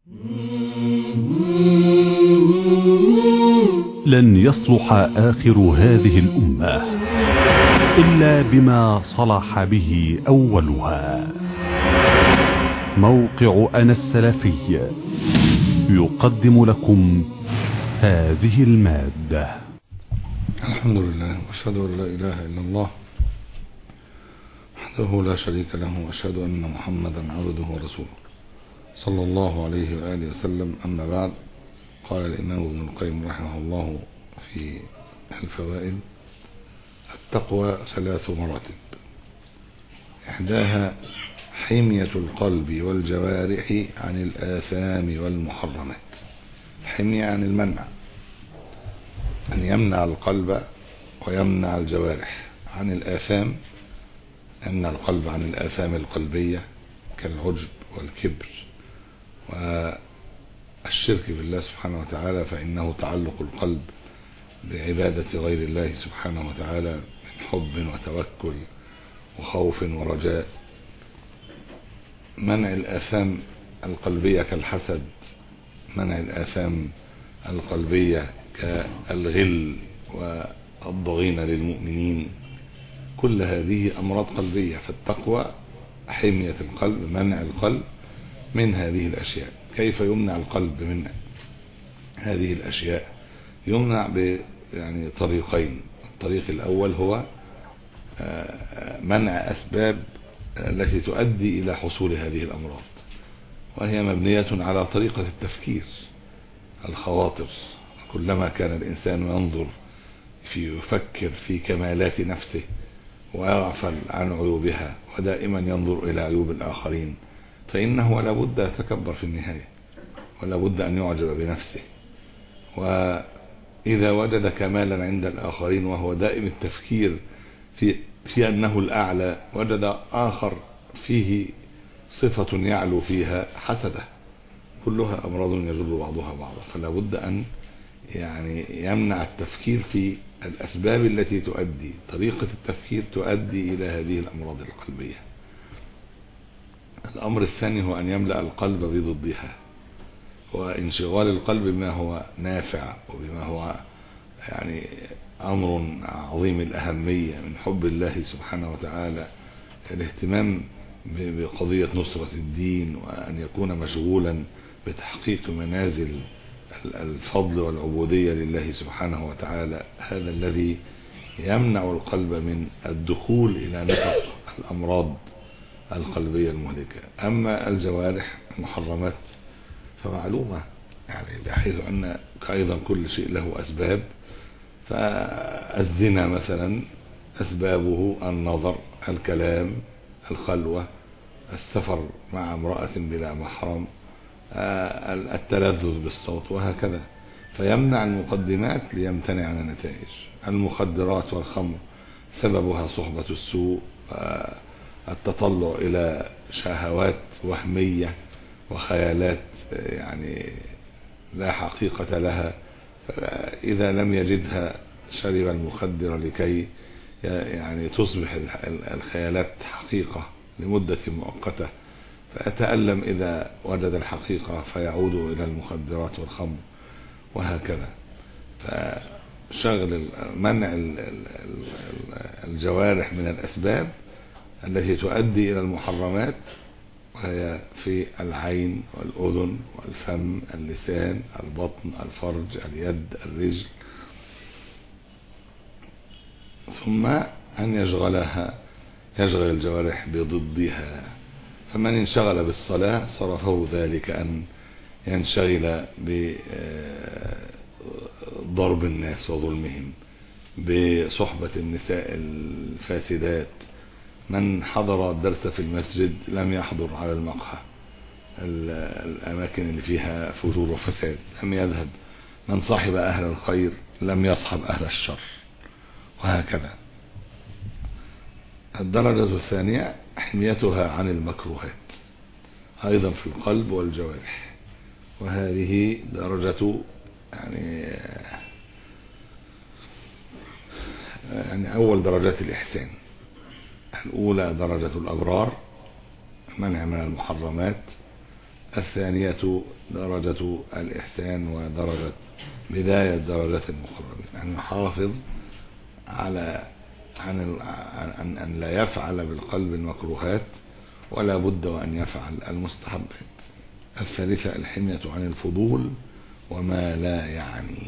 لن يصلح آخر هذه الأمة إلا بما صلح به أولها موقع أنا السلفي يقدم لكم هذه المادة الحمد لله واشهد ان لا اله الا الله وحده لا شريك له واشهد ان محمدا عبده ورسوله صلى الله عليه واله وسلم اما بعد قال الامام ابن القيم رحمه الله في الفوائد التقوى ثلاث مراتب احداها حمية القلب والجوارح عن الآثام والمحرمات حمية عن المنع أن يمنع القلب ويمنع الجوارح عن الآثام يمنع القلب عن الآثام القلبية كالعجب والكبر والشرك بالله سبحانه وتعالى فإنه تعلق القلب بعبادة غير الله سبحانه وتعالى من حب وتوكل وخوف ورجاء منع الآثام القلبية كالحسد منع الآثام القلبية كالغل والضغين للمؤمنين كل هذه أمراض قلبية فالتقوى حمية القلب منع القلب من هذه الأشياء كيف يمنع القلب من هذه الأشياء يمنع ب يعني طريقين الطريق الأول هو منع أسباب التي تؤدي إلى حصول هذه الأمراض وهي مبنية على طريقة التفكير الخواطر كلما كان الإنسان ينظر في يفكر في كمالات نفسه ويغفل عن عيوبها ودائما ينظر إلى عيوب الآخرين فإنه لابد يتكبر في النهاية ولابد أن يعجب بنفسه وإذا وجد كمالا عند الآخرين وهو دائم التفكير في, في أنه الأعلى وجد آخر فيه صفة يعلو فيها حسده كلها أمراض يجر بعضها بعضا فلا بد أن يعني يمنع التفكير في الأسباب التي تؤدي طريقة التفكير تؤدي إلى هذه الأمراض القلبية الأمر الثاني هو أن يملأ القلب بضدها وانشغال القلب بما هو نافع وبما هو يعني أمر عظيم الأهمية من حب الله سبحانه وتعالى الاهتمام بقضية نصرة الدين وأن يكون مشغولا بتحقيق منازل الفضل والعبودية لله سبحانه وتعالى هذا الذي يمنع القلب من الدخول إلى نفق الأمراض القلبية المهلكة أما الجوارح المحرمات فمعلومة يعني بحيث أن أيضا كل شيء له أسباب فالزنا مثلا أسبابه النظر الكلام الخلوة السفر مع امرأة بلا محرم التلذذ بالصوت وهكذا فيمنع المقدمات ليمتنع عن النتائج المخدرات والخمر سببها صحبة السوء التطلع إلى شهوات وهمية وخيالات يعني لا حقيقة لها إذا لم يجدها شرب المخدر لكي يعني تصبح الخيالات حقيقة لمدة مؤقتة فأتألم إذا وجد الحقيقة فيعود إلى المخدرات والخمر وهكذا فشغل منع الجوارح من الأسباب التي تؤدي إلى المحرمات وهي في العين والأذن والفم اللسان البطن الفرج اليد الرجل ثم أن يشغلها يشغل الجوارح بضدها فمن انشغل بالصلاة صرفه ذلك أن ينشغل بضرب الناس وظلمهم بصحبة النساء الفاسدات من حضر الدرس في المسجد لم يحضر على المقهى الأماكن اللي فيها فجور وفساد لم يذهب من صاحب أهل الخير لم يصحب أهل الشر وهكذا الدرجة الثانية حميتها عن المكروهات أيضا في القلب والجوارح وهذه درجة يعني يعني أول درجات الإحسان الأولى درجة الأبرار منع من المحرمات الثانية درجة الإحسان ودرجة بداية درجات المقربين أن يحافظ على عن أن أن لا يفعل بالقلب المكروهات ولا بد وأن يفعل المستحبات الثالثة الحمية عن الفضول وما لا يعني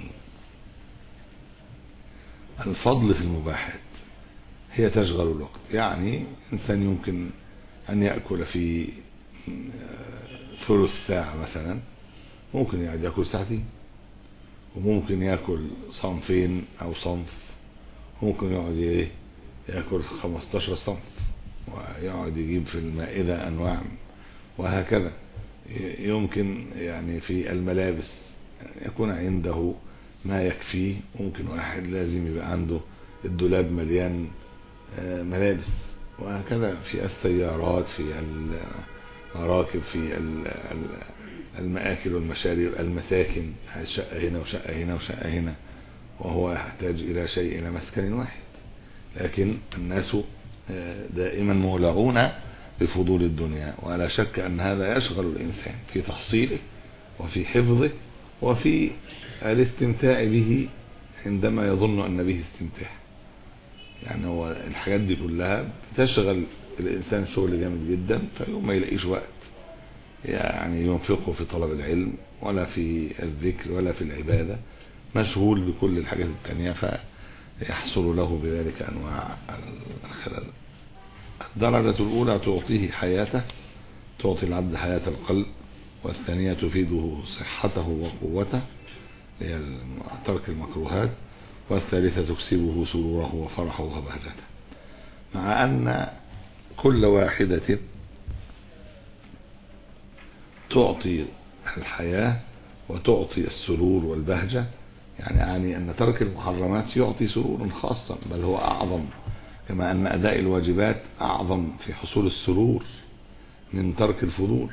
الفضل في المباحات هي تشغل الوقت يعني إنسان يمكن أن يأكل في ثلث ساعة مثلا ممكن يعني يأكل ساعتين وممكن يأكل صنفين أو صنف ممكن يقعد ايه يأكل 15 صنف ويقعد يجيب في المائدة أنواع وهكذا يمكن يعني في الملابس يكون عنده ما يكفيه ممكن واحد لازم يبقى عنده الدولاب مليان ملابس وهكذا في السيارات في المراكب في المآكل والمشارب المساكن شقة هنا وشقة هنا وشقة هنا وهو يحتاج إلى شيء إلى مسكن واحد لكن الناس دائما مولعون بفضول الدنيا ولا شك أن هذا يشغل الإنسان في تحصيله وفي حفظه وفي الاستمتاع به عندما يظن أن به استمتاع يعني هو الحاجات دي كلها بتشغل الإنسان شغل جامد جدا فيوم ما يلاقيش وقت يعني ينفقه في طلب العلم ولا في الذكر ولا في العبادة مشغول بكل الحاجات التانية فيحصل له بذلك أنواع الخلل الدرجة الأولى تعطيه حياته تعطي العبد حياة القلب والثانية تفيده صحته وقوته هي ترك المكروهات والثالثة تكسبه سروره وفرحه وبهجته مع أن كل واحدة تعطي الحياة وتعطي السرور والبهجة يعني يعني أن ترك المحرمات يعطي سرورا خاصا بل هو أعظم كما أن أداء الواجبات أعظم في حصول السرور من ترك الفضول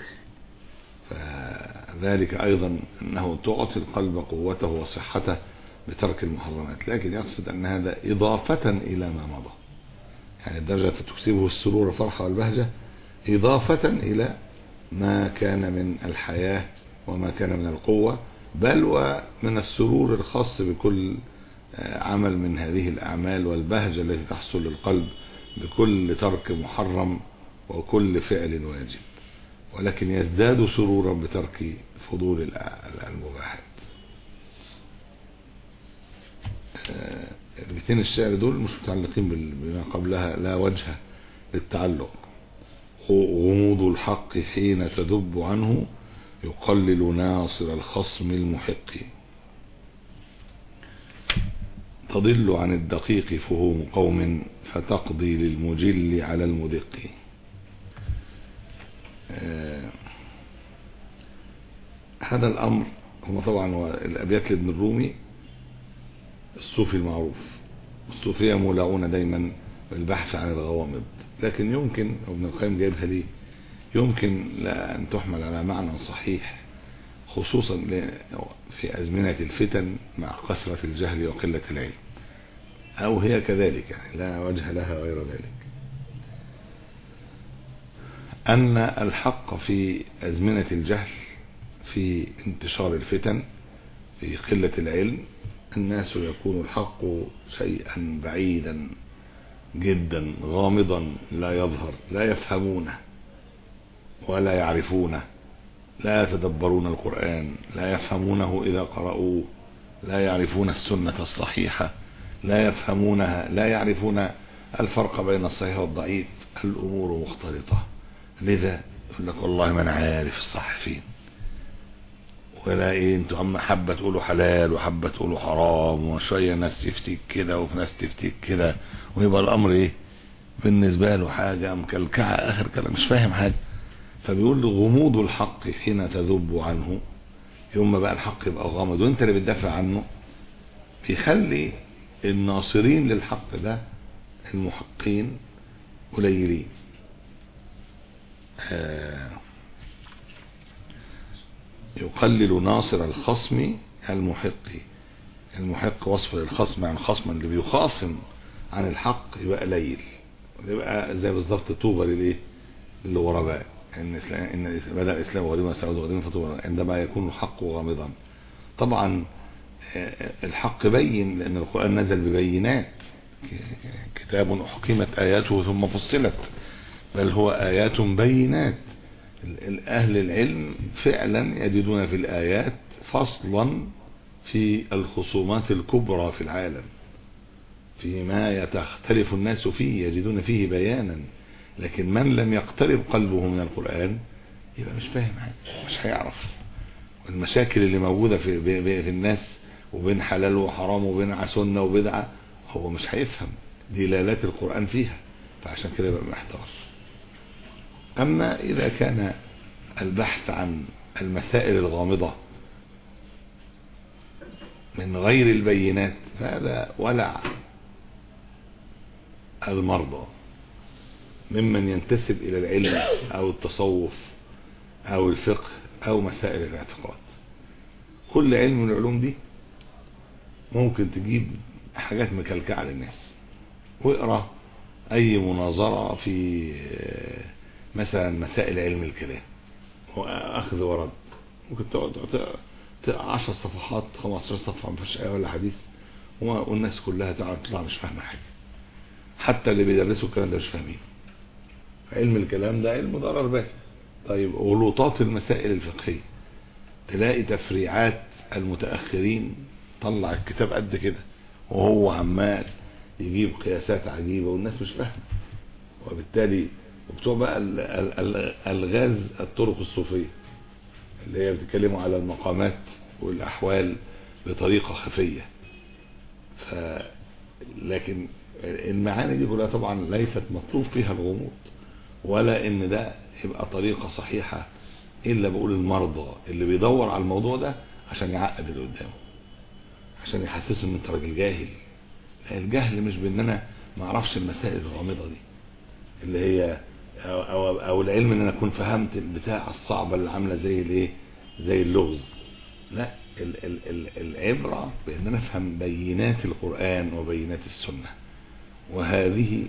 فذلك أيضا أنه تعطي القلب قوته وصحته بترك المحرمات لكن يقصد أن هذا إضافة إلى ما مضى يعني الدرجة تكسبه السرور والفرحة والبهجة إضافة إلى ما كان من الحياة وما كان من القوة بل ومن السرور الخاص بكل عمل من هذه الأعمال والبهجة التي تحصل للقلب بكل ترك محرم وكل فعل واجب ولكن يزداد سرورا بترك فضول المباحات البيتين الشعر دول مش متعلقين بما قبلها لا وجه للتعلق غموض الحق حين تدب عنه يقلل ناصر الخصم المحق تضل عن الدقيق فهوم قوم فتقضي للمجل على المدق آه هذا الأمر هو طبعا الأبيات لابن الرومي الصوفي المعروف الصوفية مولعون دايما بالبحث عن الغوامض لكن يمكن ابن القيم جايبها ليه يمكن لا أن تحمل على معنى صحيح خصوصا في أزمنة الفتن مع كثرة الجهل وقلة العلم أو هي كذلك يعني لا وجه لها غير ذلك أن الحق في أزمنة الجهل في انتشار الفتن في قلة العلم الناس يكون الحق شيئا بعيدا جدا غامضا لا يظهر لا يفهمونه ولا يعرفونه لا يتدبرون القرآن لا يفهمونه إذا قرأوه لا يعرفون السنة الصحيحة لا يفهمونها لا يعرفون الفرق بين الصحيح والضعيف الأمور مختلطة لذا يقول لك والله ما انا عارف الصح فين ولا ايه انتوا عم حبة تقولوا حلال وحبة تقولوا حرام وشوية ناس تفتيك كده وفي ناس تفتيك كده ويبقى الامر ايه بالنسبة له حاجة مكلكعة اخر كلام مش فاهم حاجة فبيقول له غموض الحق حين تذب عنه يوم ما بقى الحق يبقى غامض وانت اللي بتدافع عنه بيخلي الناصرين للحق ده المحقين قليلين آه يقلل ناصر الخصم المحق المحق وصف للخصم عن خصم اللي بيخاصم عن الحق يبقى قليل يبقى زي بالظبط طوبى للايه للغرباء ان ان بدا الاسلام غريبا سعود غريبا فطوبى عندما يكون الحق غامضا طبعا الحق بين لان القران نزل ببينات كتاب احكمت اياته ثم فصلت بل هو ايات بينات اهل العلم فعلا يجدون في الايات فصلا في الخصومات الكبرى في العالم فيما يتختلف الناس فيه يجدون فيه بيانا لكن من لم يقترب قلبه من القرآن يبقى مش فاهم حاجة مش هيعرف المشاكل اللي موجودة في, في الناس وبين حلال وحرام وبين سنة وبدعة هو مش هيفهم دلالات القرآن فيها فعشان كده يبقى محتار أما إذا كان البحث عن المسائل الغامضة من غير البينات فهذا ولع المرضى ممن ينتسب إلى العلم أو التصوف أو الفقه أو مسائل الاعتقاد كل علم من العلوم دي ممكن تجيب حاجات مكلكعة للناس واقرأ أي مناظرة في مثلا مسائل علم الكلام أخذ ورد ممكن تقعد تقرأ 10 صفحات 15 صفحة ما فيش آية ولا حديث والناس كلها تقعد تطلع مش فاهمة حاجة حتى اللي بيدرسوا الكلام ده مش فاهمين علم الكلام ده علم ضرر بس طيب غلوطات المسائل الفقهية تلاقي تفريعات المتأخرين طلع الكتاب قد كده وهو عمال يجيب قياسات عجيبة والناس مش فاهمة وبالتالي وبتوع بقى الغاز الطرق الصوفية اللي هي بتتكلموا على المقامات والأحوال بطريقة خفية ف لكن المعاني دي كلها طبعا ليست مطلوب فيها الغموض ولا ان ده يبقى طريقة صحيحة الا بقول المرضى اللي بيدور على الموضوع ده عشان يعقد اللي قدامه عشان يحسسه ان انت راجل جاهل الجهل مش بان انا ما اعرفش المسائل الغامضة دي اللي هي أو, أو, او العلم ان انا اكون فهمت البتاع الصعبة اللي عاملة زي الايه زي اللغز لا ال ال ال العبرة بان انا افهم بينات القرآن وبينات السنة وهذه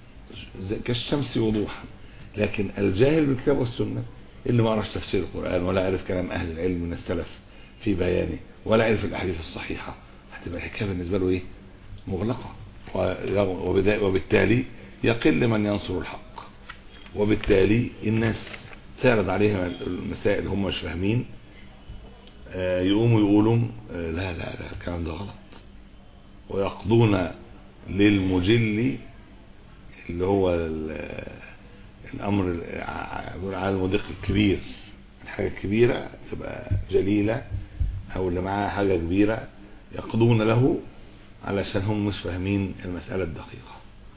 كالشمس وضوحا لكن الجاهل بالكتاب والسنة اللي ما عرفش تفسير القرآن ولا عرف كلام أهل العلم من السلف في بيانه ولا عرف الأحاديث الصحيحة هتبقى الحكاية بالنسبة له إيه مغلقة وبالتالي يقل من ينصر الحق وبالتالي الناس تعرض عليهم المسائل هم مش فاهمين يقوموا يقولوا لا لا لا الكلام ده غلط ويقضون للمجل اللي هو الامر على المدق الكبير الحاجة الكبيرة تبقى جليلة او اللي معاها حاجة كبيرة يقضون له علشان هم مش فاهمين المسألة الدقيقة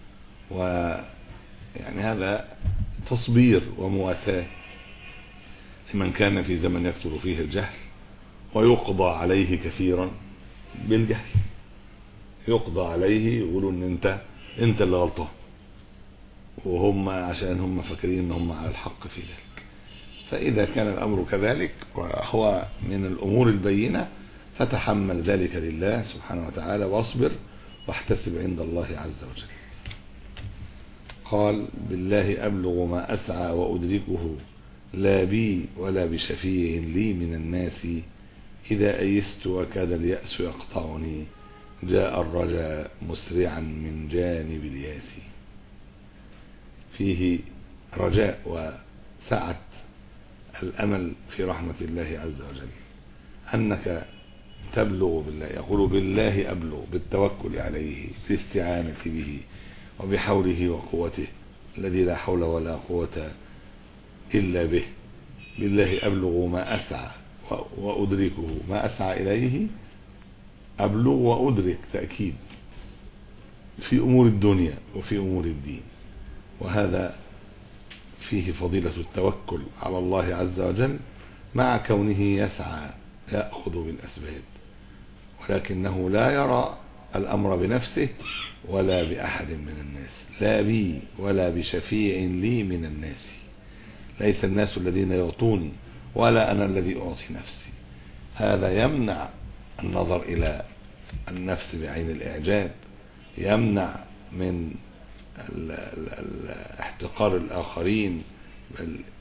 ويعني هذا تصبير ومواساة لمن كان في زمن يكثر فيه الجهل ويقضى عليه كثيرا بالجهل يقضى عليه يقولوا ان انت انت اللي غلطان وهم عشان هم فاكرين ان هم على الحق في ذلك فاذا كان الامر كذلك وهو من الامور البينة فتحمل ذلك لله سبحانه وتعالى واصبر واحتسب عند الله عز وجل قال بالله أبلغ ما أسعى وأدركه لا بي ولا بشفيع لي من الناس إذا أيست وكاد اليأس يقطعني جاء الرجاء مسرعا من جانب الياس فيه رجاء وسعة الأمل في رحمة الله عز وجل أنك تبلغ بالله يقول بالله أبلغ بالتوكل عليه بالاستعانة به وبحوله وقوته الذي لا حول ولا قوة إلا به بالله أبلغ ما أسعى وأدركه ما أسعى إليه أبلغ وأدرك تأكيد في أمور الدنيا وفي أمور الدين وهذا فيه فضيلة التوكل على الله عز وجل مع كونه يسعى يأخذ بالأسباب ولكنه لا يرى الأمر بنفسه ولا بأحد من الناس لا بي ولا بشفيع لي من الناس ليس الناس الذين يعطوني ولا أنا الذي أعطي نفسي هذا يمنع النظر إلى النفس بعين الإعجاب يمنع من ال ال ال احتقار الآخرين بل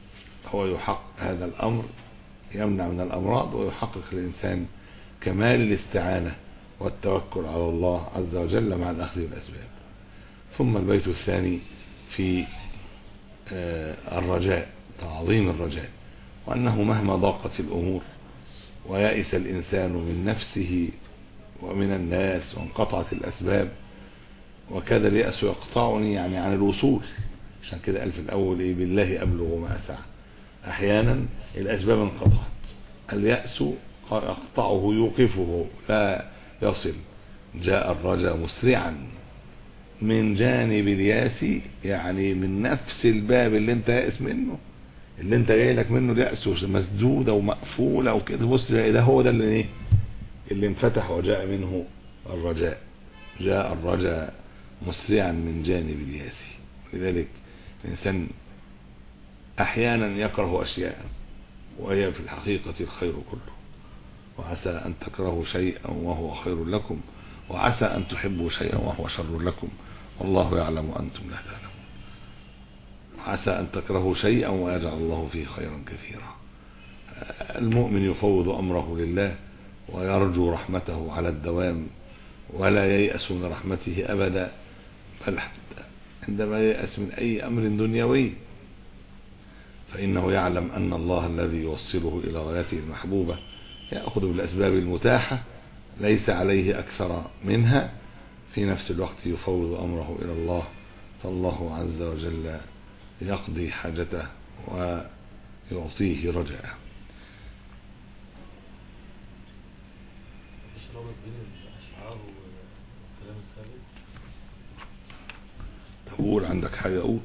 هو يحقق هذا الأمر يمنع من الأمراض ويحقق الإنسان كمال الاستعانة والتوكل على الله عز وجل مع الأخذ بالأسباب ثم البيت الثاني في آه، الرجاء تعظيم الرجاء وأنه مهما ضاقت الأمور ويأس الإنسان من نفسه ومن الناس وانقطعت الأسباب وكاد اليأس يقطعني يعني عن الوصول عشان كده قال في الأول إيه بالله أبلغ ما أسعى أحيانا الأسباب انقطعت اليأس يقطعه يوقفه لا يصل جاء الرجا مسرعا من جانب الياس يعني من نفس الباب اللي انت يائس منه اللي انت جاي لك منه اليأس مسدودة ومقفولة وكده بص ده هو ده اللي ايه اللي انفتح وجاء منه الرجاء جاء الرجاء مسرعا من جانب الياس لذلك الإنسان أحيانا يكره أشياء وهي في الحقيقة الخير كله وعسى أن تكرهوا شيئا وهو خير لكم وعسى أن تحبوا شيئا وهو شر لكم والله يعلم وأنتم لا تعلمون عسى أن تكرهوا شيئا ويجعل الله فيه خيرا كثيرا المؤمن يفوض أمره لله ويرجو رحمته على الدوام ولا ييأس من رحمته أبدا بل عندما ييأس من أي أمر دنيوي فإنه يعلم أن الله الذي يوصله إلى غايته المحبوبة يأخذ بالأسباب المتاحة ليس عليه أكثر منها في نفس الوقت يفوض أمره إلى الله فالله عز وجل يقضي حاجته ويعطيه رجاءه تقول عندك حاجة أقول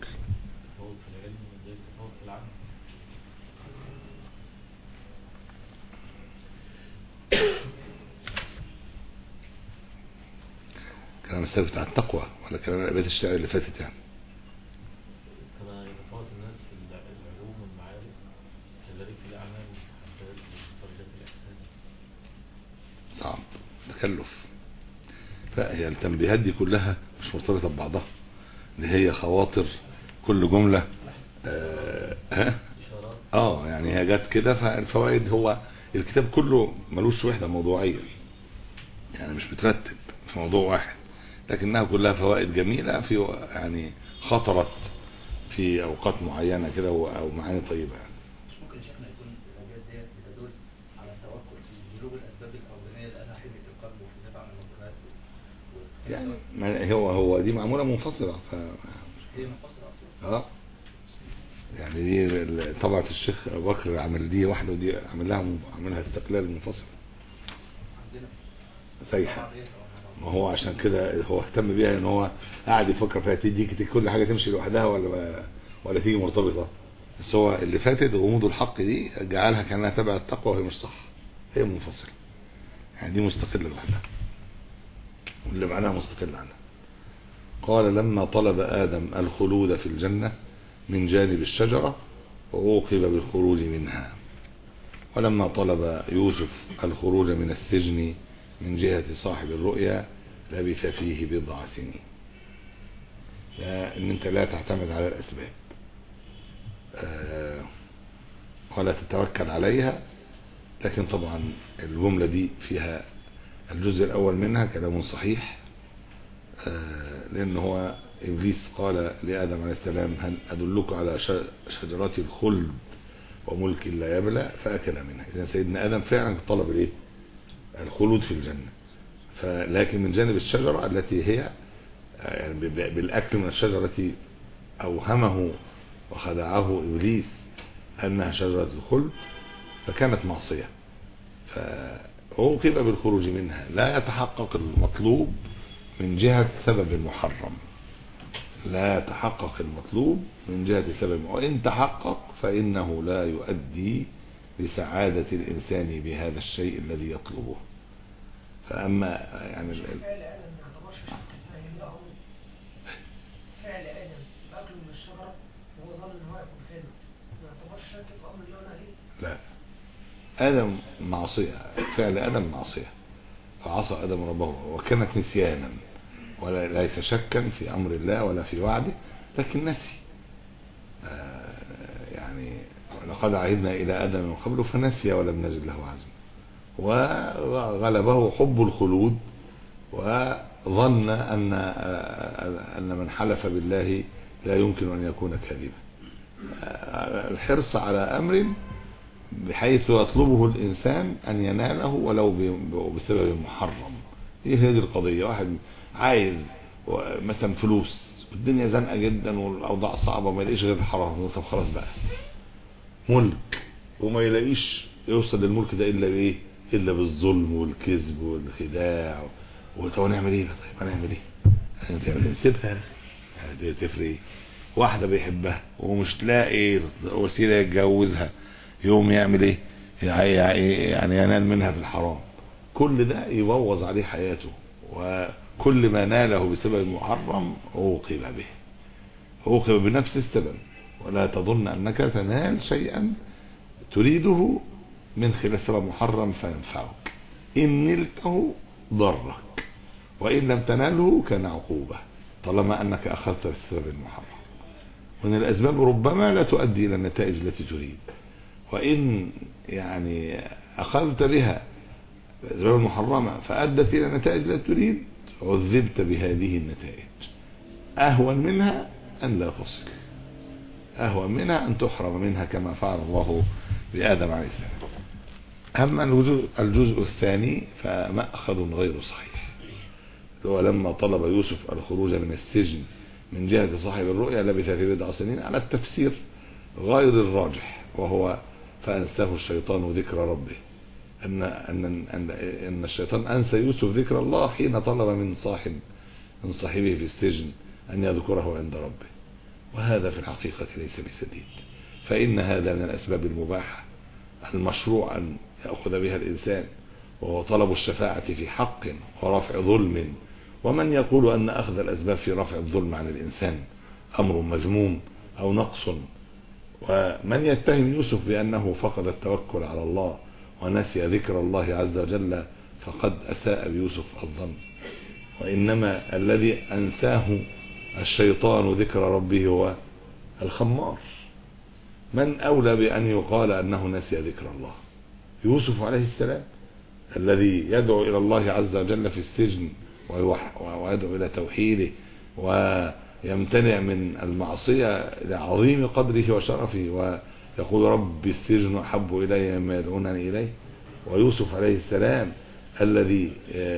كلام السلف بتاع التقوى ولا كلام الابيات الشعر اللي فاتت يعني كما يتفاوت الناس في العلوم والمعارف كذلك في الاعمال والمحبات ودرجات الاحسان صعب تكلف فهي التنبيهات دي كلها مش مرتبطة ببعضها اللي هي خواطر كل جملة اه, ها؟ اشارات اه يعني هي جت كده فالفوائد هو الكتاب كله ملوش وحدة موضوعية يعني مش مترتب في موضوع واحد لكنها كلها فوائد جميلة في يعني خطرت في اوقات معينة كده و- او معاني طيبة يعني. مش ممكن شيخنا يكون الابيات ديت بتدل على التوكل في بلوغ الاسباب الاولانيه لانها حميه القلب وفي الدفع عن المنكرات و- يعني ما هو هو دي معمولة منفصلة ف هي منفصله اصلا اه يعني دي ال- طبعة الشيخ ابو بكر عمل دي واحدة ودي عمل لها عملها استقلال منفصل عندنا سايحة طبعا إيه طبعاً. ما هو عشان كده هو اهتم بيها ان هو قاعد يفكر فيها تديك كل حاجة تمشي لوحدها ولا ولا تيجي مرتبطة بس هو اللي فاتت غموض الحق دي جعلها كانها تبع التقوى وهي مش صح هي منفصلة يعني دي مستقلة لوحدها واللي معناها مستقل عنها قال لما طلب آدم الخلود في الجنة من جانب الشجرة وعوقب بالخروج منها ولما طلب يوسف الخروج من السجن من جهة صاحب الرؤيا لبث فيه بضع سنين لا ان انت لا تعتمد على الاسباب آه، ولا تتوكل عليها لكن طبعا الجملة دي فيها الجزء الاول منها كلام صحيح آه، لان هو ابليس قال لادم عليه السلام هل ادلك على ش- شجرات الخلد وملك لا يبلى فاكل منها اذا سيدنا ادم فعلا طلب الايه الخلود في الجنة فلكن من جانب الشجرة التي هي آه، يعني ب- بالاكل من الشجرة التي اوهمه وخدعه ابليس انها شجرة الخلد فكانت معصية فعوقب بالخروج منها لا يتحقق المطلوب من جهة سبب محرم لا يتحقق المطلوب من جهة سبب وإن تحقق فإنه لا يؤدي لسعادة الإنسان بهذا الشيء الذي يطلبه فأما يعني ال- ال- فعل آدم ما يعتبرش شك فاهم له فعل آدم أكله من الشجرة وهو ظن إن هو يكون فين ما يعتبرش شك في أمر الله عليه لا آدم معصية فعل آدم معصية فعصى آدم ربه وكانت نسيانا ولا ليس شكا في أمر الله ولا في وعده لكن نسي آه، يعني ولقد عهدنا إلى آدم من قبل فنسي ولم نجد له عزما وغلبه حب الخلود وظن أن أن من حلف بالله لا يمكن أن يكون كاذبا الحرص على أمر بحيث يطلبه الإنسان أن يناله ولو ب- بسبب محرم هي هذه القضية واحد عايز و- مثلا فلوس والدنيا زنقة جدا والأوضاع صعبة وما يلاقيش غير الحرام طب خلاص بقى ملك وما يلاقيش يوصل للملك ده إلا بإيه إلا بالظلم والكذب والخداع وطب نعمل إيه بقى؟ طيب هنعمل إيه هنعمل إيه؟ سيبها دي تفرق إيه واحدة بيحبها ومش لاقي وسيلة يتجوزها يوم يعمل ايه يعني يعني ينال منها في الحرام كل ده يبوظ عليه حياته وكل ما ناله بسبب محرم عوقب به عوقب بنفس السبب ولا تظن انك تنال شيئا تريده من خلال سبب محرم فينفعك ان نلته ضرك وان لم تناله كان عقوبة طالما انك اخذت السبب المحرم وان الاسباب ربما لا تؤدي الى النتائج التي تريد وإن يعني أخذت بها الأسباب المحرمة فأدت إلى نتائج لا تريد عذبت بهذه النتائج أهون منها أن لا تصل أهون منها أن تحرم منها كما فعل الله بآدم عليه السلام أما الجزء, الجزء الثاني فمأخذ غير صحيح هو لما طلب يوسف الخروج من السجن من جهة صاحب الرؤيا لبث في بضع سنين على التفسير غير الراجح وهو فأنساه الشيطان ذكر ربه أن, أن, أن, أن الشيطان أنسى يوسف ذكر الله حين طلب من صاحب من صاحبه في السجن أن يذكره عند ربه وهذا في الحقيقة ليس بسديد فإن هذا من الأسباب المباحة المشروع أن يأخذ بها الإنسان وهو طلب الشفاعة في حق ورفع ظلم ومن يقول أن أخذ الأسباب في رفع الظلم عن الإنسان أمر مذموم أو نقص ومن يتهم يوسف بأنه فقد التوكل على الله ونسي ذكر الله عز وجل فقد أساء بيوسف الظن وإنما الذي أنساه الشيطان ذكر ربه هو الخمار من أولى بأن يقال أنه نسي ذكر الله يوسف عليه السلام الذي يدعو إلى الله عز وجل في السجن ويدعو إلى توحيده ويمتنع من المعصية لعظيم قدره وشرفه ويقول رب السجن أحب إلي مما يدعونني إليه ويوسف عليه السلام الذي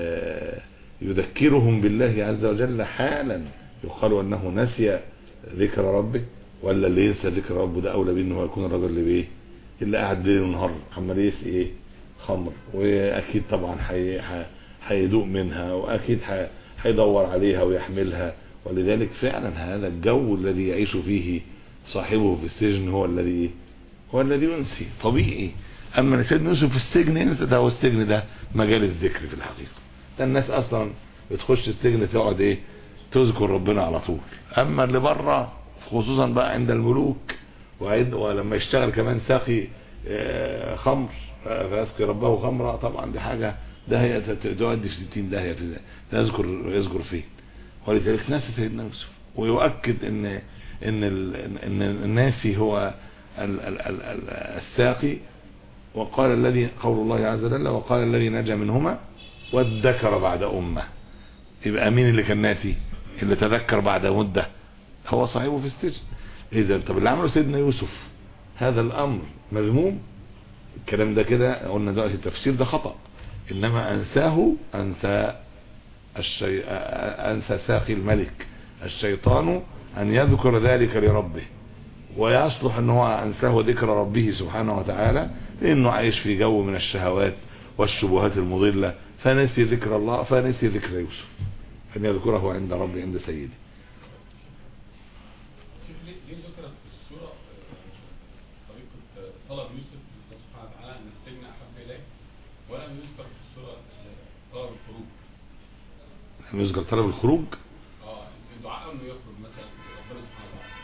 يذكرهم بالله عز وجل حالا يقال أنه نسي ذكر ربه ولا اللي ينسى ذكر ربه ده أولى بأنه يكون الرجل اللي بيه اللي قاعد ليل ونهار عمال يسقي ايه خمر واكيد طبعا هيدوق منها واكيد هيدور عليها ويحملها ولذلك فعلا هذا الجو الذي يعيش فيه صاحبه في السجن هو الذي هو الذي ينسي طبيعي اما سيدنا يوسف في السجن ينسى ده هو السجن ده مجال الذكر في الحقيقه ده الناس اصلا بتخش السجن تقعد ايه تذكر ربنا على طول اما اللي بره خصوصا بقى عند الملوك ولما يشتغل كمان ساقي خمر فيسقي ربه خمرة طبعا دي حاجة داهية تؤدي في ستين داهية يذكر يذكر فيه ولذلك ناسي سيدنا يوسف ويؤكد ان ان ان الناسي هو ال ال ال ال الساقي وقال الذي قول الله عز وجل وقال الذي نجا منهما وادكر بعد امه يبقى مين اللي كان ناسي اللي تذكر بعد مده هو صاحبه في السجن اذا طب اللي عمله سيدنا يوسف هذا الامر مذموم الكلام ده كده قلنا دلوقتي التفسير ده خطأ انما انساه انسى الشي... انسى ساقي الملك الشيطان ان يذكر ذلك لربه ويصلح ان هو انساه ذكر ربه سبحانه وتعالى لانه عايش في جو من الشهوات والشبهات المضلة فنسي ذكر الله فنسي ذكر يوسف ان يذكره عند ربه عند سيده ليه ذكرت في السورة طريقة طلب يوسف الله سبحانه وتعالى أن السجن أحب إليه ولم يذكر في السورة طلب الخروج لم يذكر طلب الخروج اه الدعاء انه يخرج مثلا ربنا سبحانه وتعالى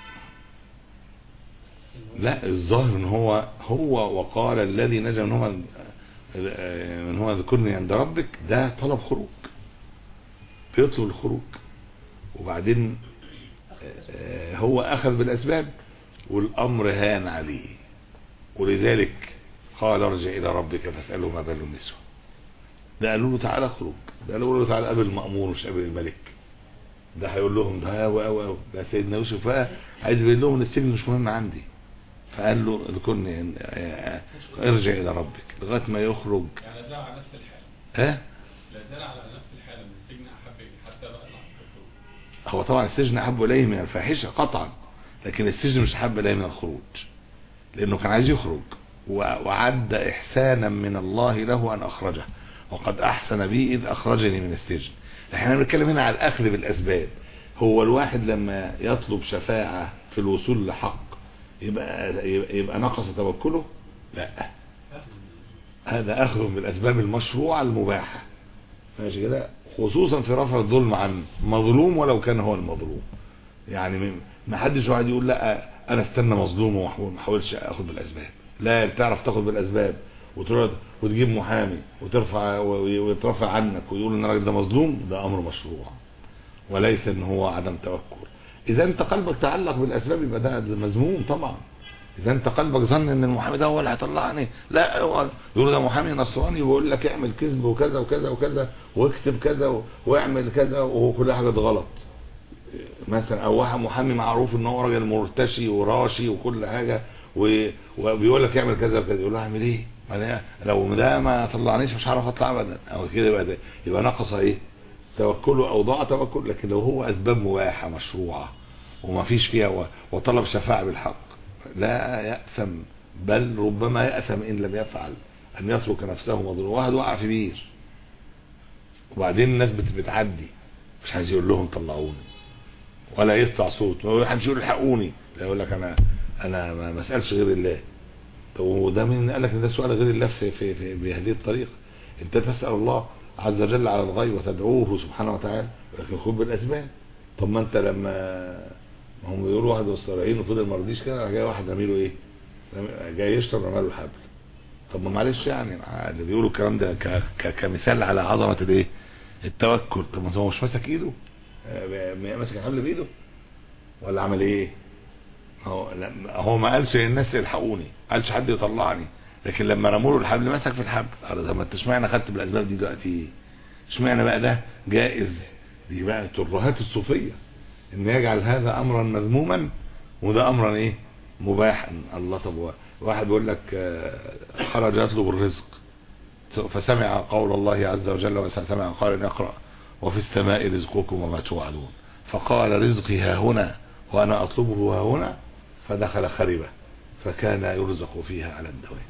لا الظاهر ان هو هو وقال الذي نجا من هو من هو ذكرني عند ربك ده طلب خروج بيطلب الخروج وبعدين هو اخذ بالاسباب والامر هان عليه ولذلك قال ارجع الى ربك فاساله ما بال النسوه ده قالوا له تعالى اخرج ده قالوا له تعالى قابل المأمور مش قابل الملك ده هيقول لهم ده أو أو أو ده سيدنا يوسف بقى عايز يقول لهم ان السجن مش مهم عندي فقال له اذكرني ارجع الى ربك لغايه ما يخرج يعني لا زال على نفس الحالة ها لا زال على نفس الحالة من السجن أحب إليه حتى بقى لحظة الخروج هو طبعا السجن احب اليه من الفاحشه قطعا لكن السجن مش احب اليه من الخروج لانه كان عايز يخرج و- وعد احسانا من الله له ان اخرجه وقد احسن بي اذ اخرجني من السجن احنا بنتكلم هنا على الاخذ بالاسباب هو الواحد لما يطلب شفاعة في الوصول لحق يبقى يبقى, يبقى نقص توكله لا هذا اخذ بالاسباب المشروعة المباحة ماشي كده خصوصا في رفع الظلم عن مظلوم ولو كان هو المظلوم يعني م- ما حدش واحد يقول لا انا استنى مظلوم وما احاولش اخد بالاسباب لا بتعرف تاخد بالاسباب وتروح وتجيب محامي وترفع ويترفع عنك ويقول ان الراجل ده مظلوم ده امر مشروع وليس ان هو عدم توكل اذا انت قلبك تعلق بالاسباب يبقى ده ده مذموم طبعا اذا انت قلبك ظن ان المحامي ده هو اللي هيطلعني لا هو يقول ده محامي نصراني ويقول لك اعمل كذب وكذا وكذا وكذا واكتب كذا و- واعمل كذا وهو كل حاجه غلط مثلا او واحد محامي معروف ان هو راجل مرتشي وراشي وكل حاجه و- وبيقول لك اعمل كذا وكذا يقول له اعمل ايه؟ ما أنا لو ده ما طلعنيش مش هعرف اطلع ابدا او كده يبقى ده يبقى نقص ايه؟ توكله او ضاع توكل لكن لو هو اسباب مباحه مشروعه وما فيش فيها و- وطلب شفاعه بالحق لا يأثم بل ربما يأثم ان لم يفعل ان يترك نفسه مظلوم واحد وقع في بير وبعدين الناس بت- بتعدي مش عايز يقول لهم طلعوني ولا يسمع صوت ما حدش يقول الحقوني لا يقول لك انا انا ما ما اسالش غير الله طب وده مين قال لك ان ده سؤال غير الله في في, في بهذه الطريقه انت تسال الله عز وجل على الغيب وتدعوه سبحانه وتعالى لكن خد بالاسباب طب ما انت لما ما هم بيقولوا واحد والصالحين وفضل ما رضيش كده راح جاي واحد رميله ايه رمي- جاي يشرب رماله الحبل طب ما معلش يعني اللي بيقولوا الكلام ده ك- ك- كمثال على عظمه الايه التوكل طب ما هو مش ماسك ايده آه، ماسك الحبل بايده ولا عمل ايه هو لا هو ما قالش للناس الحقوني ما قالش حد يطلعني لكن لما رموا له الحبل مسك في الحبل قال طب ما انت اشمعنى خدت بالاسباب دي دلوقتي اشمعنى بقى ده جائز دي بقى الترهات الصوفيه ان يجعل هذا امرا مذموما وده امرا ايه مباحا الله طب هو واحد بيقول لك آه، خرج يطلب الرزق فسمع قول الله عز وجل وسمع قال يقرأ وفي السماء رزقكم وما توعدون فقال رزقي ها هنا وأنا أطلبه ها هنا فدخل خربة فكان يرزق فيها على الدوام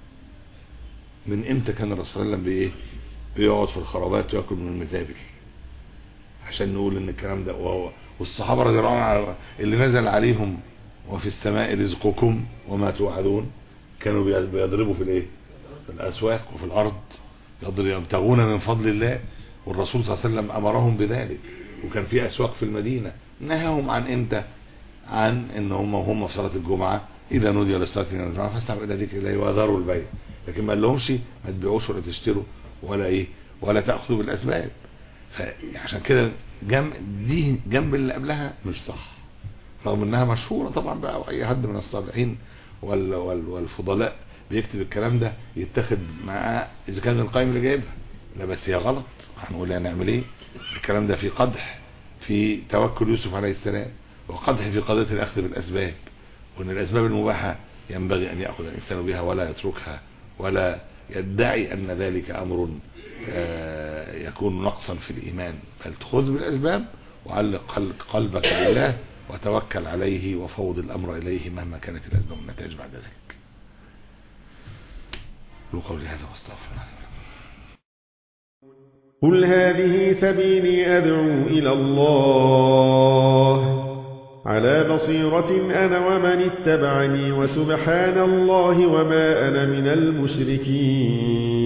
من امتى كان الرسول صلى الله عليه وسلم بايه بيقعد في الخرابات وياكل من المزابل عشان نقول ان الكلام ده وهو والصحابه رضي الله عنهم اللي نزل عليهم وفي السماء رزقكم وما توعدون كانوا بي- بيضربوا في الايه في الاسواق وفي الارض يضرب يبتغون من فضل الله والرسول صلى الله عليه وسلم امرهم بذلك وكان في اسواق في المدينه نهاهم عن امتى عن ان هم هم في صلاه الجمعه اذا نودي للصلاه من الجمعه فاستمعوا الى ذكر الله وذروا البيع لكن ما قالهمش ما تبيعوش ولا تشتروا ولا ايه ولا تاخذوا بالاسباب فعشان كده جنب دي جنب اللي قبلها مش صح رغم انها مشهوره طبعا بقى واي حد من الصالحين وال وال والفضلاء بيكتب الكلام ده يتاخد معاه اذا كان القائم اللي جايبها لا بس هي غلط هنقول هنعمل ايه الكلام ده في قدح في توكل يوسف عليه السلام وقدح في قضيه الاخذ بالاسباب وان الاسباب المباحه ينبغي ان ياخذ الانسان بها ولا يتركها ولا يدعي ان ذلك امر آه، يكون نقصا في الايمان بل خذ بالاسباب وعلق قل- قلبك بالله وتوكل عليه وفوض الامر اليه مهما كانت الاسباب والنتائج بعد ذلك قولوا قولي هذا واستغفر الله قل هذه سبيلي أدعو إلى الله على بصيرة أنا ومن اتبعني وسبحان الله وما أنا من المشركين